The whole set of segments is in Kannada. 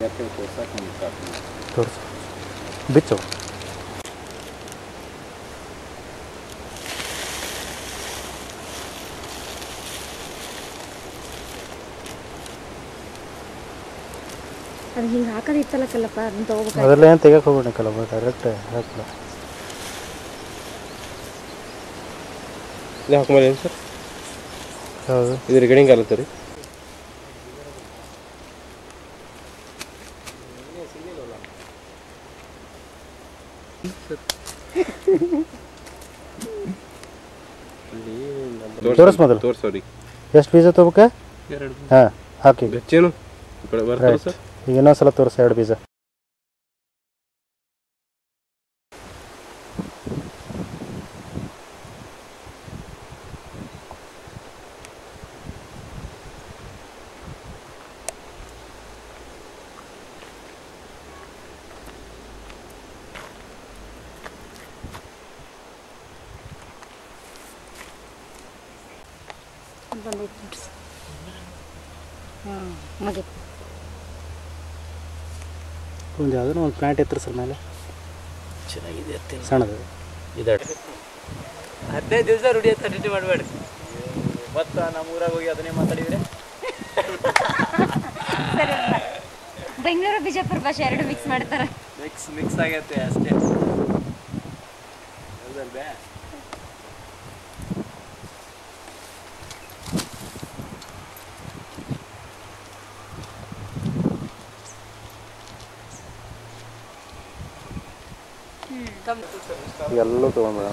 ತೋರಿಸು ಬಿಚ್ಚು ಅದು ಹಿಂಗೆ ಹಾಕೋದಿತ್ತಲ್ಲ ಕಲ್ಲಪ್ಪ ಅದನ್ನ ತೊಗೋಬೇಕು ಅದೆಲ್ಲ ಏನು ತೆಗಿಯಕ್ಕೆ ಹೋಗ್ಬೇಕಲ್ಲ ಡೈರೆಕ್ಟ್ ಹಾಕಲ್ಲ ಇದು ಹಾಕೊಂಬಲ್ಲಿ ಏನು ಸರ್ ಹೌದು ಇದು ರಿಗಡಿಂಗ್ ಆಲತ್ತ ರೀ ತೋರ್ಸ್ ಮೊದಲು. ತೋರ್ಸವ್ರಿ ಎಷ್ಟು ಬೀಜ ತೊಗೋಬೇಕ ಎರಡು ಹಾಂ ಹಾಕಿ ಬೆಚ್ಚೇನು ಈ ಕಡೆ ಬರ್ತಾರ ರೈಟ್ ಸರ್ ಈಗ ಇನ್ನೊಂದು ಸಲ ತೋರಿಸಿ ಎರಡು ಬೀಜ ಬಂದೈತೆ ನೋಡ್ರಿ ಹ್ಞೂ ಮುಗೀತು ಒಂದು ಯಾವುದೋ ಒಂದು ಪ್ಲಾಂಟ್ ಇತ್ತು ಸರ್ ಮೇಲೆ ಚೆನ್ನಾಗಿದೆ ಸಣ್ಣದು ಹದಿನೈದು ದಿವಸ ರೂಢಿ ಅಂತ ಅಡಿಟಿ ಮಾಡಬೇಡಿ ಮತ್ತು ನಮ್ಮ ಊರಾಗ ಹೋಗಿ ಅದನ್ನೇ ಮಾತಾಡಿದ್ರೆ ಬೆಂಗಳೂರು ಬಿಜಾಪುರ ಭಾಷೆ ಎರಡು ಮಿಕ್ಸ್ ಮಾಡ್ತಾರೆ ಮಿಕ್ಸ್ ಮಿಕ್ಸ್ ಆಗೈತೆ ಅಷ್ಟೇ ಹೌದಲ್ವೇ ಎಲ್ಲೂ ತೊಗೊಂಡ್ಬೇಡ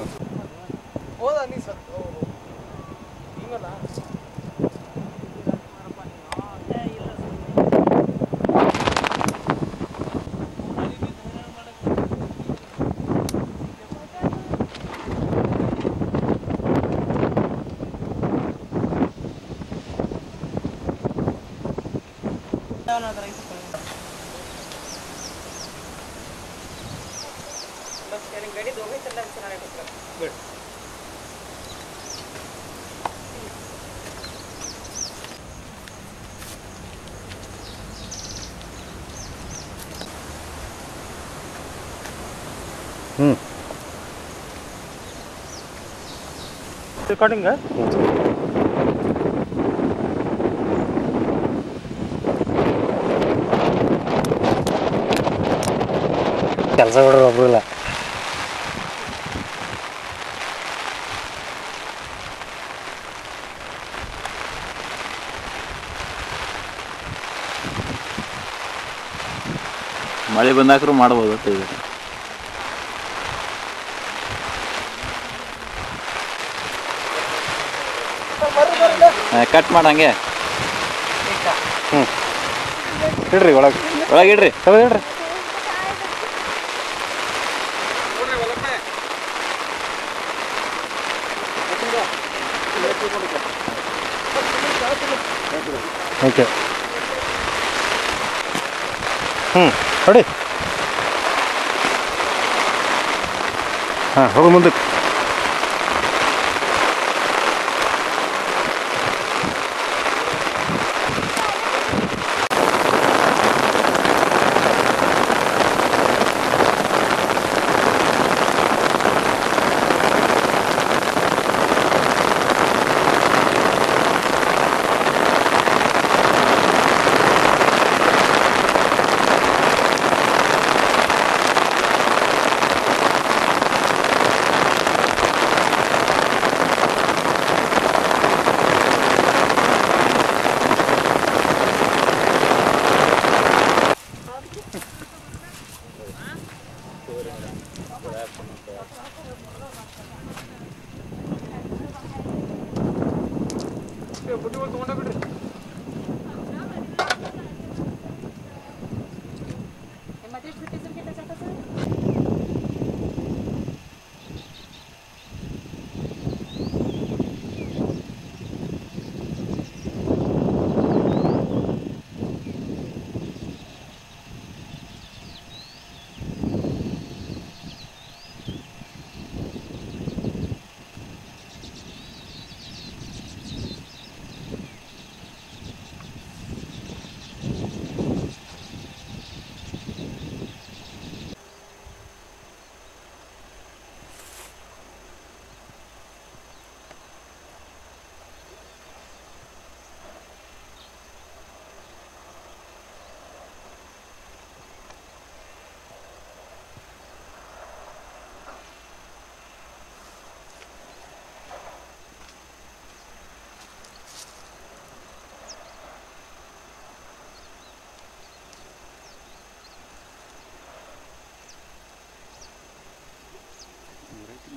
ಹ್ಞೂ ರೆಕಾರ್ಡಿಂಗ ಕೆಲಸ ಬಿಡ್ರಿ ಒಬ್ರು ಇಲ್ಲ ಮಳೆ ಬಂದಾಕರೂ ಮಾಡ್ಬೋದು ಅಂತ ಇದೆ ಕಟ್ ಮಾಡ ಹಂಗೆ ಇಡ್ರಿ ಒಳಗೆ ಒಳಗೆ ಇಡ್ರಿ ತೆಗೆದು ಇಡ್ರಿ ಓಕೆ ಹ್ಞೂ ನೋಡಿ ಹಾಂ ಹೋಗಿ ಮುಂದಕ್ಕೆ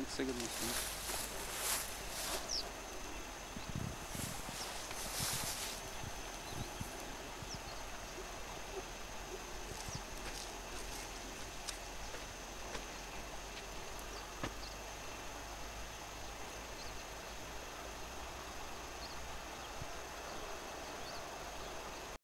ಸಿಕ್ಸ್ ಸೆಕೆಂಡ್